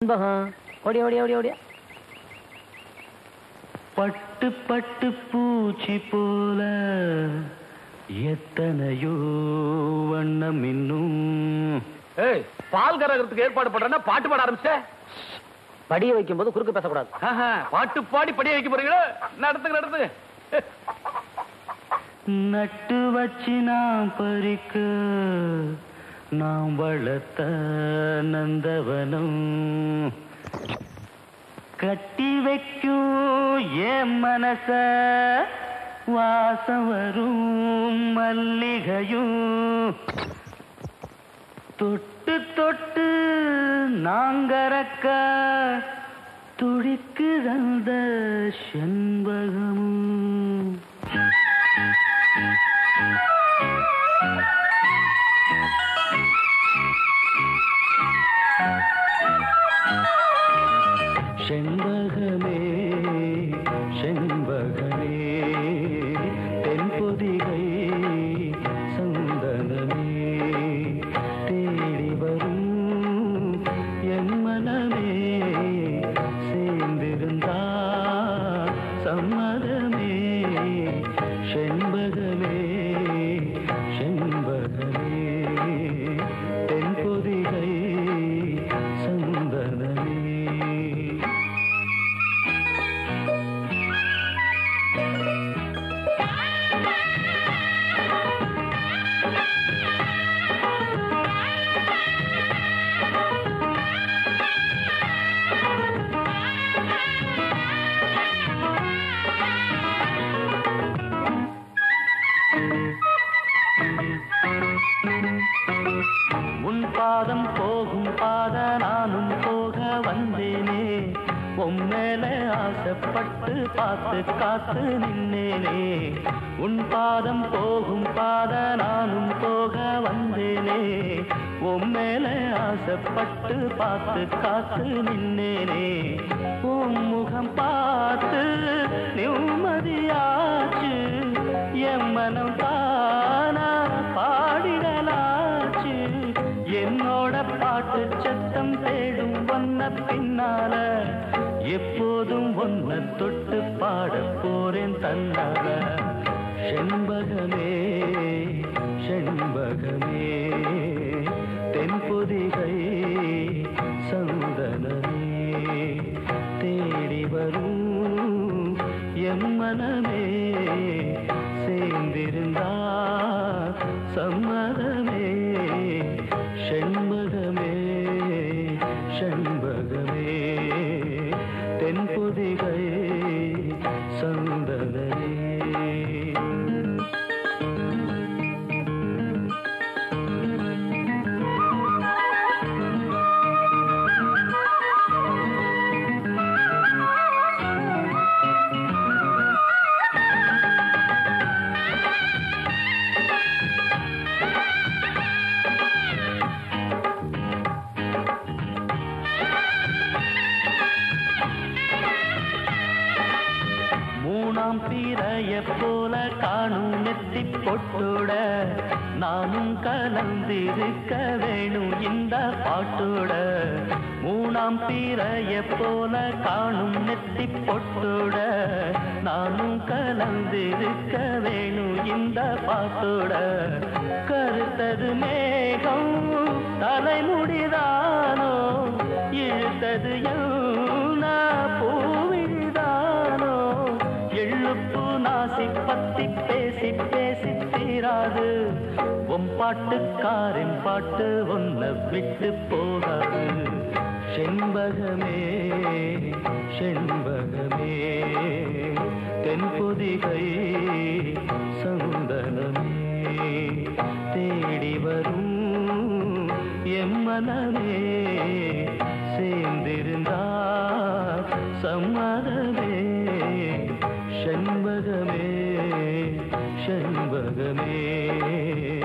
செண்பகம் ஓடி ஓடி ஓடி ஓடி பட்டு பட்டு பூச்சி போல எத்தனையோ வண்ணம் இன்னும் ஏய் பால் கரகத்துக்கு ஏற்பாடு பண்றேன்னா பாட்டு பாட ஆரம்பிச்ச படிய வைக்கும் போது குறுக்க பேசக்கூடாது ஆஹா, பாட்டு பாடி படிய வைக்க போறீங்களா நடத்துங்க நடத்துங்க நட்டு வச்சு நான் பறிக்க நாம் வளர்த்த நந்தவனம் கட்டி வைக்கும் என் மனச வாசம் வரும் மல்லிகையும் தொட்டு தொட்டு நாங்கறக்க துடிக்குதந்த செண்பகமும் செண்பகமே செண்பகமே தென்பொதிகை சந்தனமே தேடி வரும் என் மனமே சேர்ந்திருந்தா சம்மதமே செண்பகமே செண்பகமே தென்பொதிகை சந்தனமே உன் பாதம் போகும் பாத நானும் போக வந்தேனே உன் மேல ஆசைப்பட்டு பார்த்து காத்து நின்னேனே உன் பாதம் போகும் பாத நானும் போக வந்தேனே உன் மேல ஆசைப்பட்டு பார்த்து காத்து நின்னேனே உன் முகம் பார்த்து நிம்மதியாச்சு என் மனம் தானா பாடிடலாச்சு என்னோட பாட்டு சத்தம் தேடும் ஒன்ன பின்னால எப்போதும் ஒன்ன தொட்டு பாட போறேன் தன்னால செண்பகமே செண்பகமே தென்பொதிகை சந்தனமே தேடி வரும் என் மனமே சேர்ந்திருந்தா சம்மதமே செண்பகமே செண்பகமே தென்பொதிகை சந்தனமே மூணாம் பீரைய போல காணும் நெத்தி பொட்டோட நானும் கலந்திருக்க வேணும் இந்த பாட்டோட மூணாம் பீரைய போல காணும் நெத்தி பொட்டோட நானும் கலந்திருக்க வேணும் இந்த பாட்டோட கருத்தது மேகம் தலைமுடிதானோ இழுத்தது யமுனா பூவிதானோ எள்ளுப்பு நாசி பத்தி பேசி பேசி தீராது உன் பாட்டுக்காரின் பாட்டு ஒன்ன விட்டு போகாது செண்பகமே செண்பகமே தென்பொதிகை சந்தனமே தேடி வரும் என் மனமே சேர்ந்திருந்தா சம்மதமே செண்பகமே செண்பகமே